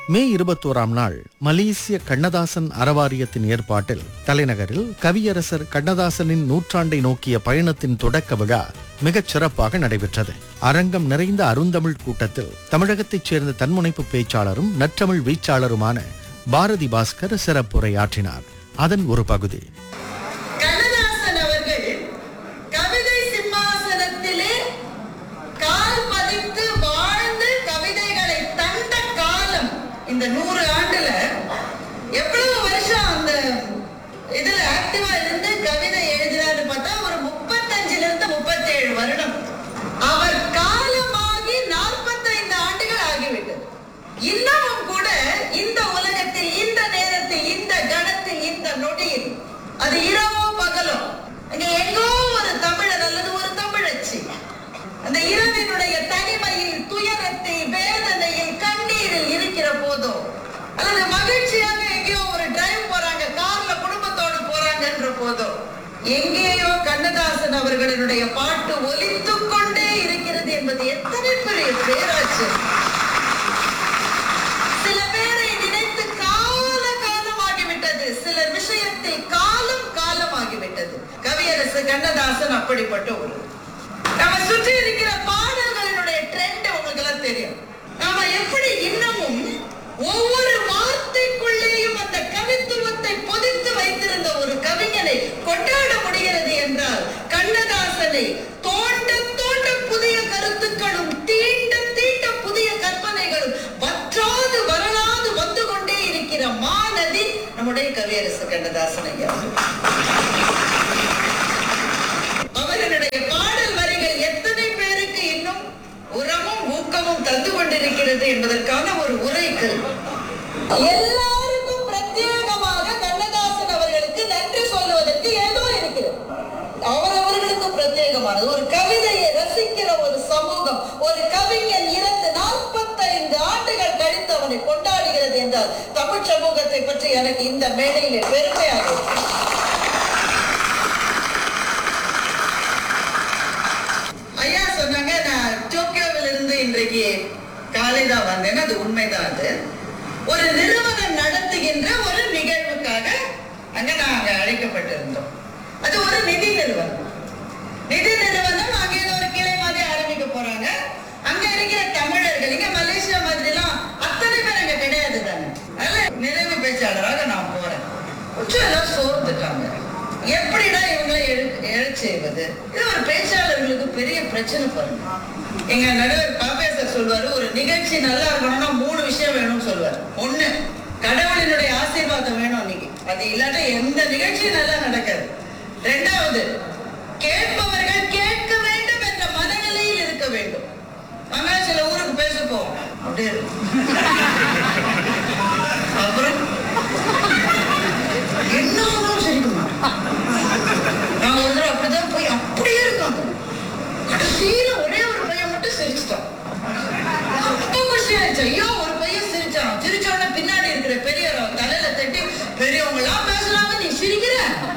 மே இருபத்தோராம் நாள் மலேசிய கண்ணதாசன் அறவாரியத்தின் ஏற்பாட்டில் தலைநகரில் கவியரசர் கண்ணதாசனின் நூற்றாண்டை நோக்கிய பயணத்தின் தொடக்க விழா மிகச் சிறப்பாக நடைபெற்றது அரங்கம் நிறைந்த அருந்தமிழ் கூட்டத்தில் தமிழகத்தைச் சேர்ந்த தன்முனைப்பு பேச்சாளரும் நற்றமிழ் வீச்சாளருமான பாரதி பாஸ்கர் சிறப்புரையாற்றினார் அதன் ஒரு பகுதி கண்ணதாசன் அவர்கள் கவிதை சிம்மாசனத்திலே கால் பதித்து வாழ்ந்து கவிதைகளை தந்த காலம் இந்த நூறு ஆண்டுல எவ்வளவு வருஷம் அந்த இதுல ஆக்டிவா இருந்து கவிதை எழுதினாரு பார்த்தா ஒரு முப்பத்தஞ்சுல இருந்து முப்பத்தேழு வருடம் அவர் காலமாகி நாற்பத்தைந்து ஆண்டுகள் ஆகிவிட்டது இன்னமும் கூட இந்த உலகத்தில் இந்த நேரத்தில் இந்த கணத்தில் இந்த நொடியில் அது இரவோ பகலோ அங்க எங்கோ ஒரு தமிழர் அல்லது ஒரு தமிழச்சி அந்த இரவினுடைய தனிமையில் துயரத்தில் வேதனையில் கண்ணீரில் இருக்கிற போதோ அல்லது மகிழ்ச்சியாக எங்கேயோ ஒரு டிரைவ் போறாங்க கார்ல குடும்பத்தோடு போறாங்கன்ற போதோ எங்கேயோ கண்ணதாசன் அவர்களினுடைய பாட்டு ஒலித்துக் கொண்டே இருக்கிறது என்பது எத்தனை பெரிய பேராச்சு சில பேரை நினைத்து கால காலமாகிவிட்டது சிலர் விஷயத்தில் காலம் காலமாகிவிட்டது கவியரசு கண்ணதாசன் அப்படிப்பட்ட ஒரு நம்ம சுற்றி இருக்கிற பாடல்களினுடைய ட்ரெண்ட் உங்களுக்கு எல்லாம் தெரியும் நாம எப்படி இன்னமும் ஒவ்வொரு வார்த்தைக்குள்ளேயும் அந்த கவித்துவத்தை பொதித்து வைத்திருந்த ஒரு கவிஞனை கொண்டாட முடிகிறது என்றால் கண்ணதாசனை தோண்ட தோண்ட புதிய கருத்துக்களும் தீண்ட தீண்ட புதிய கற்பனைகளும் வற்றாது வரலாது வந்து கொண்டே இருக்கிற மாநதி நம்முடைய கவியரசு கண்ணதாசன் ஐயா அவர்களுடைய பாடல் வரிகள் எத்தனை பேருக்கு இன்னும் உரமும் ஊக்கமும் தந்து கொண்டிருக்கிறது என்பதற்கான ஒரு உரைகள் எல்லாருக்கும் பிரத்யேகமாக கண்ணதாசன் அவர்களுக்கு நன்றி சொல்லுவதற்கு ஏதோ இருக்கிறது அவரவர்களுக்கு பிரத்யேகமானது ஒரு கவிதையை ரசிக்கிற ஒரு சமூகம் ஒரு கவிஞன் இறந்து நாற்பத்தைந்து ஆண்டுகள் கழித்து அவனை கொண்டாடுகிறது என்றால் தமிழ் சமூகத்தை பற்றி எனக்கு இந்த மேடையிலே பெருமையாக இருக்கு. ஐயா சொன்னாங்க நான் டோக்கியோவில் இருந்து இன்றைக்கு காலை தான் வந்தேன் அது உண்மைதான் அது ஒரு நிறுவனம் நடத்துகின்ற ஒரு நிகழ்வுக்காக அங்க நாங்க அழைக்கப்பட்டிருந்தோம் அது ஒரு நிதி நிறுவனம் நிதி நிறுவனம் அங்க ஏதோ ஒரு கிளை மாதிரி ஆரம்பிக்க போறாங்க அங்க இருக்கிற தமிழர்கள் இங்க மலேசியா மாதிரிலாம் அத்தனை பேர் அங்க கிடையாது தானே அதனால நிறைவு பேச்சாளராக நான் போறேன் கொஞ்சம் எல்லாம் சோர்ந்துட்டாங்க எப்படிடா இவங்களை எழு எழச் செய்வது இது ஒரு பேச்சாளர்களுக்கு பெரிய பிரச்சனை பாருங்க எங்க நடுவர் பாப்பேசர் சொல்வாரு ஒரு நிகழ்ச்சி நல்லா இருக்கணும்னா மூணு விஷயம் வேணும்னு சொல்வாரு ஒண்ணு கடவுளினுடைய ஆசீர்வாதம் வேணும் இன்னைக்கு அது இல்லாட்ட எந்த நிகழ்ச்சியும் நல்லா நடக்காது ரெண்டாவது கேட்பவர்கள் கேட்க வேண்டும் என்ற மனநிலையில் இருக்க வேண்டும் நாங்க சில ஊருக்கு பேச போவோம் அப்படியே இருக்கும். அப்புறம் என்னாலும் சிரிக்க மாட்டோம் நான் ஒரு தடவை அப்படிதான் போய் அப்படியே இருக்காங்க கடைசியில ஒரே ஒரு பையன் மட்டும் சிரிச்சிட்டான் ரொம்ப குஷி ஆயிடுச்சு ஐயோ ஒரு பையன் சிரிச்சான் சிரிச்ச உடனே பின்னாடி இருக்கிற பெரியவர் அவன் தலையில தட்டி பெரியவங்க எல்லாம் பேசுறாங்க நீ சிரிக்கிற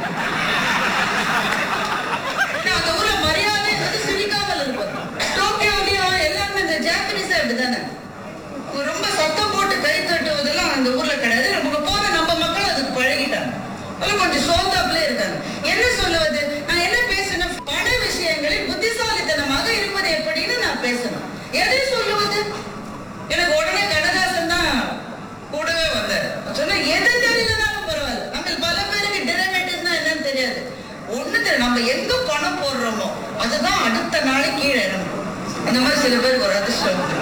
நான் அந்த ஊர்ல மரியாதை என்பது சிரிக்காமல் இருப்பது டோக்கியோலயும் எல்லாமே இந்த ஜாப்பனீஸ் அப்படிதானே ரொம்ப சத்தம் போட்டு கை தட்டுவதெல்லாம் அந்த ஊர்ல கிடையாது நமக்கு போன நம்ம மக்கள் அதுக்கு பழகிட்டாங்க அதெல்லாம் கொஞ்சம் சோர்ந்தாப்புல இருக்காங்க என்ன சொல்லுவது நான் என்ன பேசணும் பண விஷயங்களில் புத்திசாலித்தனமாக இருப்பது எப்படின்னு நான் பேசணும் எதை சொல்லுவது எனக்கு உடனே கண்ணதாசன் தான் கூடவே வந்தார் சொன்னா எது தெரியலனாலும் பரவாயில்ல நம்ம பல பேருக்கு டெரிவேட்டிவ்ஸ்னா என்னன்னு தெரியாது ஒண்ணு தெரியும் நம்ம எங்க பணம் போடுறோமோ அதுதான் அடுத்த நாளைக்கு கீழே இறங்கும் அந்த மாதிரி சில பேருக்கு ஒரு அதிர்ஷ்டம் உண்டு.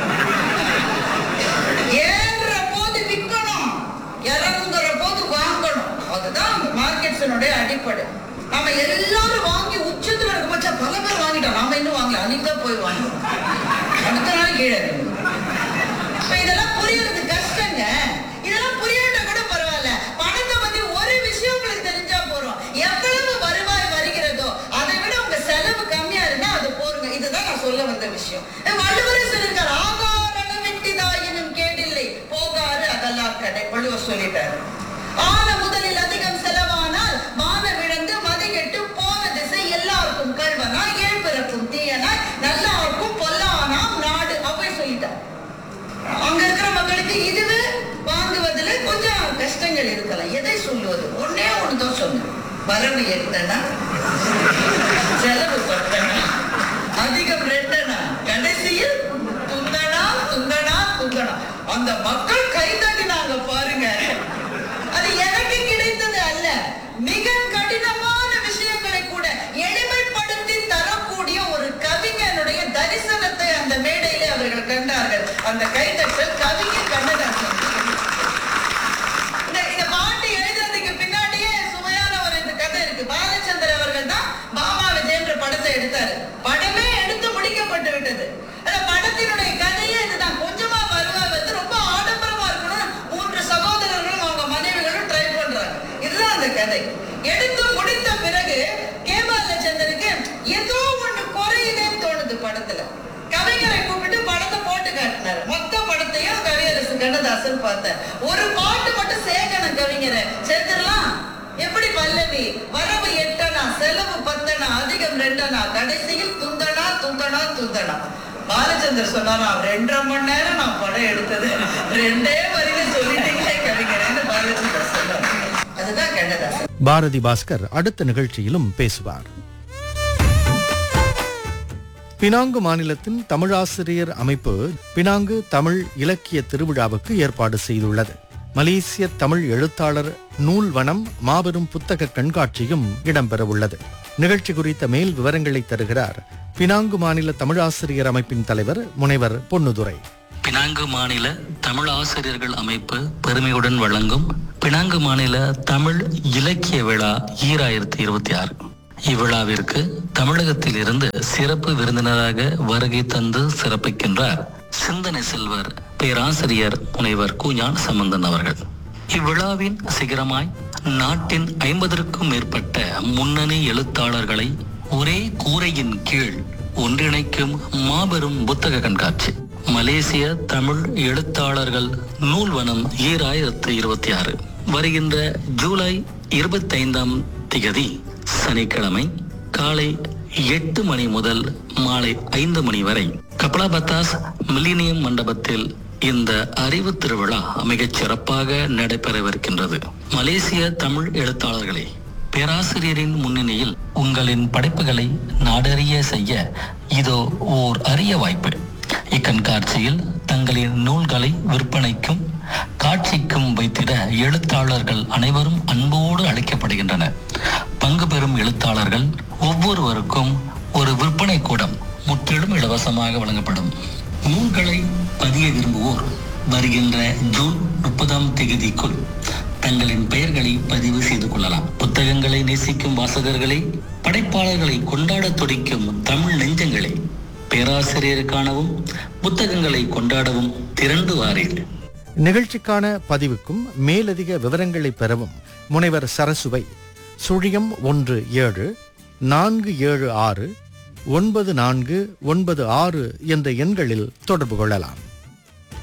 ஏறுற போது விற்கணும் இறங்குற போது வாங்கணும் அதுதான் மார்க்கெட்ஸினுடைய அடிப்படை நாம எல்லாரும் வாங்கி உச்சத்துல இருக்க பட்சா பல பேர் வாங்கிட்டோம் நாம இன்னும் வாங்கல அன்னைக்கு தான் போய் வாங்கணும் அடுத்த நாள் கீழே இறங்கும். இப்ப இதெல்லாம் புரியறது கஷ்டங்க இதெல்லாம் புரியாட்டா கூட பரவாயில்ல பணத்தை பத்தி ஒரு விஷயம் உங்களுக்கு தெரிஞ்சா போறோம் எவ்வளவு வருவாய் வருகிறதோ அதை விட உங்க செலவு கம்மியா இருந்தா அது போருங்க இதுதான் நான் சொல்ல வந்த விஷயம் வள்ளுவரே சொல்லியிருக்காரு ஆகாரண வெட்டிதாயினும் கேடில்லை போகாறு அதெல்லாம் கடை வள்ளுவர் சொல்லிட்டாரு ஆன முதலில் அதிகம் செலவானால் மான விழுந்து மதிகெட்டு போன திசை எல்லாருக்கும் கல்வனா ஏழ் பிறக்கும் தீயனா நல்லாருக்கும் பொல்லானாம் நாடு அவை சொல்லிட்டார் அங்க இருக்கிற மக்களுக்கு இதுவே வரவு எட்டனா செலவு பத்தனா அதிகம் ரெண்டனா கடைசியில் துந்தனா துந்தனா துந்தனா அந்த மக்கள் கை தட்டினாங்க பாருங்க அது எனக்கு கிடைத்தது அல்ல மிக கடினமான விஷயங்களை கூட எளிமைப்படுத்தி தரக்கூடிய ஒரு கவிஞனுடைய தரிசனத்தை அந்த மேடையிலே அவர்கள் கண்டார்கள் அந்த கைதட்டல் கவிஞர் கண்ணதாசன் இந்த இந்த பாட்டு எழுதுறதுக்கு பின்னாடியே சுவையான ஒரு இந்த கதை இருக்கு பாலச்சந்தர் அவர்கள் தான் பாமா விஜயன்ற படத்தை எடுத்தாரு படமே எடுத்து முடிக்கப்பட்டு விட்டது அந்த படத்தினுடைய கதையே இதுதான் கொஞ்சமா வருவா வந்து ரொம்ப ஆடம்பரமா இருக்கணும் மூன்று சகோதரர்களும் அவங்க மனைவிகளும் ட்ரை பண்றாங்க இதுதான் அந்த கதை எடுத்து முடித்த பிறகு கே பாலச்சந்தருக்கு ஏதோ ஒண்ணு குறையுதேன்னு தோணுது படத்துல கவிஞரை கூப்பிட்டு படத்தை போட்டு காட்டினாரு மொத்த படத்தையும் கவியரசு கண்ணதாசன் பார்த்தார் ஒரு பாட்டு மட்டும் சேகணும் கவிஞரை சேர்த்துடலாம் எப்படி பல்லவி வரவு எட்டனா செலவு பத்தனா அதிகம் ரெண்டனா கடைசியில் துந்தனா துந்தனா துந்தனா பாலச்சந்தர் சொன்னாரா ரெண்டரை மணி நேரம் நான் படம் எடுத்தது ரெண்டே வரியில சொல்லிட்டீங்களே கவிஞரேன்னு பாலச்சந்தர் சொன்னார் அதுதான் கண்ணதாசன் பாரதி பாஸ்கர் அடுத்த நிகழ்ச்சியிலும் பேசுவார் பினாங்கு மாநிலத்தின் தமிழாசிரியர் அமைப்பு பினாங்கு தமிழ் இலக்கிய திருவிழாவுக்கு ஏற்பாடு செய்துள்ளது மலேசிய தமிழ் எழுத்தாளர் நூல் வனம் மாபெரும் புத்தக கண்காட்சியும் இடம்பெறவுள்ளது நிகழ்ச்சி குறித்த மேல் விவரங்களை தருகிறார் பினாங்கு மாநில தமிழாசிரியர் அமைப்பின் தலைவர் முனைவர் பொன்னுதுரை பினாங்கு மாநில தமிழ் ஆசிரியர்கள் அமைப்பு பெருமையுடன் வழங்கும் பினாங்கு மாநில தமிழ் இலக்கிய விழா ஈராயிரத்தி இருபத்தி ஆறு இவ்விழாவிற்கு தமிழகத்தில் இருந்து சிறப்பு விருந்தினராக வருகை தந்து சிறப்பிக்கின்றார் சிந்தனை செல்வர் பேராசிரியர் முனைவர் கூஞான் சம்பந்தன் அவர்கள் இவ்விழாவின் சிகரமாய் நாட்டின் ஐம்பதற்கும் மேற்பட்ட முன்னணி எழுத்தாளர்களை ஒரே கூரையின் கீழ் ஒன்றிணைக்கும் மாபெரும் புத்தக கண்காட்சி மலேசிய தமிழ் எழுத்தாளர்கள் நூல்வனம் ஈராயிரத்து இருபத்தி ஆறு வருகின்ற ஜூலை இருபத்தைந்தாம் திகதி சனிக்கிழமை காலை எட்டு மணி முதல் மாலை ஐந்து மணி வரை கபலாபத்தாஸ் மில்லினியம் மண்டபத்தில் இந்த அறிவு திருவிழா மிகச் சிறப்பாக நடைபெறவிருக்கின்றது மலேசிய தமிழ் எழுத்தாளர்களே பேராசிரியரின் முன்னணியில் உங்களின் படைப்புகளை நாடறிய செய்ய இதோ ஓர் அரிய வாய்ப்பு இக்கண்காட்சியில் தங்களின் நூல்களை விற்பனைக்கும் காட்சிக்கும் வைத்திட எழுத்தாளர்கள் அனைவரும் அன்போடு அழைக்கப்படுகின்றனர் பங்கு பெறும் எழுத்தாளர்கள் ஒவ்வொருவருக்கும் ஒரு விற்பனை கூடம் முற்றிலும் இலவசமாக வழங்கப்படும் நூல்களை பதிய விரும்புவோர் வருகின்ற ஜூன் முப்பதாம் தேதிக்குள் தங்களின் பெயர்களை பதிவு செய்து கொள்ளலாம் புத்தகங்களை நேசிக்கும் வாசகர்களை படைப்பாளர்களை கொண்டாடத் துடிக்கும் தமிழ் நெஞ்சங்களே பேராசிரியருக்கானவும் புத்தகங்களை கொண்டாடவும் திரண்டு வாரீர்கள் நிகழ்ச்சிக்கான பதிவுக்கும் மேலதிக விவரங்களை பெறவும் முனைவர் சரசுவை சுழியம் ஒன்று ஏழு நான்கு ஏழு ஆறு ஒன்பது நான்கு ஒன்பது ஆறு என்ற எண்களில் தொடர்பு கொள்ளலாம்